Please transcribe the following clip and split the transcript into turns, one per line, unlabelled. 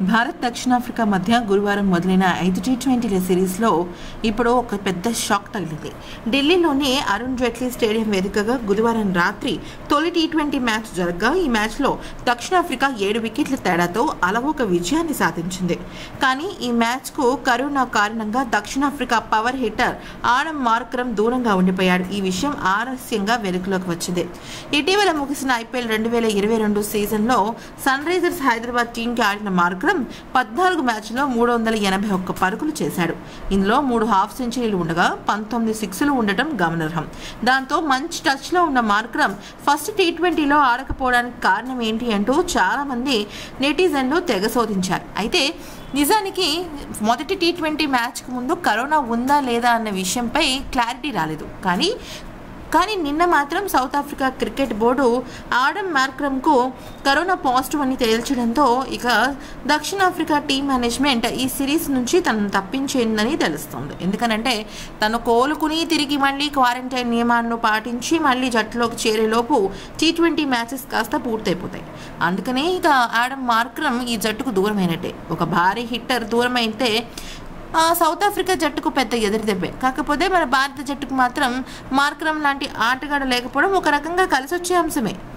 భారత్ దక్షిణాఫ్రికా మధ్య గురువారం మొదలైన ఐదు టీ ట్వంటీల సిరీస్లో ఇప్పుడు ఒక పెద్ద షాక్ తగిలింది ఢిల్లీలోని అరుణ్ జైట్లీ స్టేడియం వేదికగా గురువారం రాత్రి తొలి టీ ట్వంటీ మ్యాచ్ జరగగా ఈ మ్యాచ్లో దక్షిణాఫ్రికా ఏడు వికెట్ల తేడాతో అలవోక విజయాన్ని సాధించింది కానీ ఈ మ్యాచ్కు కరోనా కారణంగా దక్షిణాఫ్రికా పవర్ హిట్టర్ ఆడం మార్కరం దూరంగా ఉండిపోయాడు ఈ విషయం ఆలస్యంగా వెలుగులోకి వచ్చింది ఇటీవల ముగిసిన ఐపీఎల్ రెండు వేల ఇరవై రెండు సీజన్లో సన్ రైజర్స్ హైదరాబాద్ టీంకి ఆడిన మార్కరం పద్నాలుగు మ్యాచ్లో మూడు వందల ఎనభై ఒక్క పరుగులు చేశాడు ఇందులో మూడు హాఫ్ సెంచరీలు ఉండగా పంతొమ్మిది సిక్స్లు ఉండటం గమనార్హం దాంతో మంచి టచ్లో ఉన్న మార్కరం ఫస్ట్ టీ ట్వంటీలో ఆడకపోవడానికి కారణం ఏంటి అంటూ చాలామంది నెటిజన్లు తెగ శోధించారు అయితే నిజానికి మొదటి టీ ట్వంటీ మ్యాచ్కి ముందు కరోనా ఉందా లేదా అన్న విషయంపై క్లారిటీ రాలేదు కానీ కానీ నిన్న మాత్రం South Africa cricket board Adam మార్క్రమ్కు కరోనా పాజిటివ్ అని తేల్చడంతో ఇక దక్షిణాఫ్రికా టీం మేనేజ్మెంట్ ఈ సిరీస్ నుంచి తనను తప్పించిందని తెలుస్తుంది ఎందుకనంటే తను కోలుకుని తిరిగి మళ్ళీ క్వారంటైన్ నియమాలను పాటించి మళ్ళీ జట్టులోకి చేరేలోపు టీ ట్వంటీ మ్యాచెస్ కాస్త పూర్తయిపోతాయి అందుకనే ఇక ఆడమ్ మార్క్రమ్ ఈ జట్టుకు దూరమైనట్టే ఒక భారీ హిట్టర్ దూరమైతే ఆ, సౌత్ ఆఫ్రికా జట్టుకు పెద్ద ఎదురు దెబ్బే కాకపోతే మన భారత జట్టుకు మాత్రం మార్కరం లాంటి ఆటగాడు లేకపోవడం ఒక రకంగా కలిసి వచ్చే అంశమే